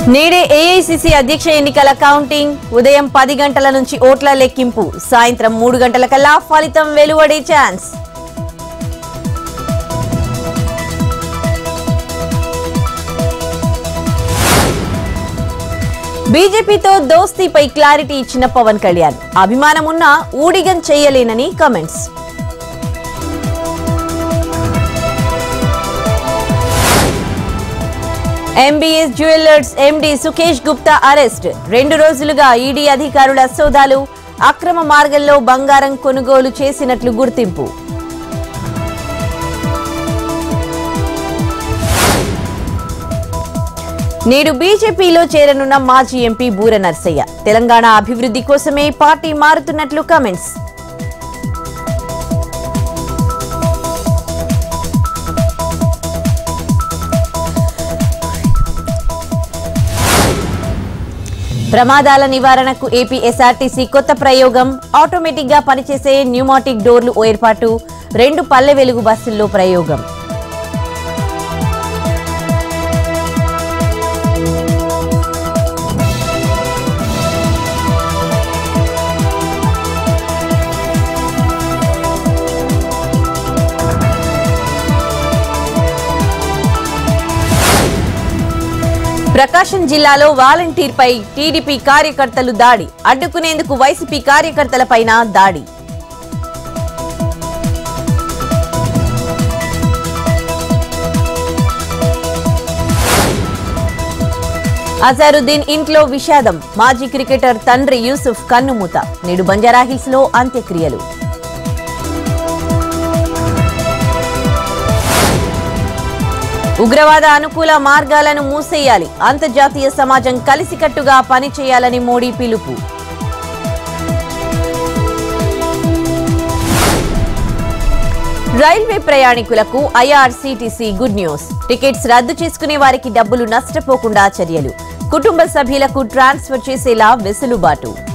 నేడే ఏఐసిసి అధ్యక్ష ఎన్నికల కౌంటింగ్ ఉదయం పది గంటల నుంచి ఓట్ల లెక్కింపు సాయంత్రం మూడు గంటల కల్లా ఫలితం వెలువడే ఛాన్స్ బీజేపీతో దోస్తీపై క్లారిటీ ఇచ్చిన పవన్ కళ్యాణ్ అభిమానమున్నా ఊడిగం చేయలేనని comments MBS jewellers MD Sukesh Gupta arrest రెండు రోజులుగా ఈడీ అధికారుల సోదాలు అక్రమ మార్గంలో బంగారం కొనుగోలు చేసినట్లు గుర్తింపు నేడు బీజేపీలో చేరనున్న మాజీ ఎంపీ బూర నర్సయ్య తెలంగాణ అభివృద్ధి కోసమే పార్టీ మారుతున్నట్లు కామెంట్స్ ప్రమాదాల నివారణకు ఏపీ ఎస్ఆర్టీసీ కొత్త ప్రయోగం ఆటోమేటిక్ గా పనిచేసే న్యూమాటిక్ డోర్లు ఏర్పాటు రెండు పల్లె వెలుగు బస్సుల్లో ప్రయోగం ప్రకాశం జిల్లాలో వాలంటీర్పై టీడీపీ కార్యకర్తలు దాడి అడ్డుకునేందుకు వైసీపీ కార్యకర్తలపైన దాడి అజారుద్దీన్ ఇంట్లో విషాదం మాజీ క్రికెటర్ తండ్రి యూసుఫ్ కన్నుమూత నేడు బంజారాహిల్స్ లో అంత్యక్రియలు ఉగ్రవాద అనుకూల మార్గాలను మూసేయాలి అంతర్జాతీయ సమాజం కలిసికట్టుగా పనిచేయాలని మోడీ పిలుపు రైల్వే ప్రయాణికులకు ఐఆర్సీటీసీ గుడ్ న్యూస్ టికెట్స్ రద్దు చేసుకునే వారికి డబ్బులు నష్టపోకుండా చర్యలు కుటుంబ సభ్యులకు ట్రాన్స్ఫర్ చేసేలా వెసులుబాటు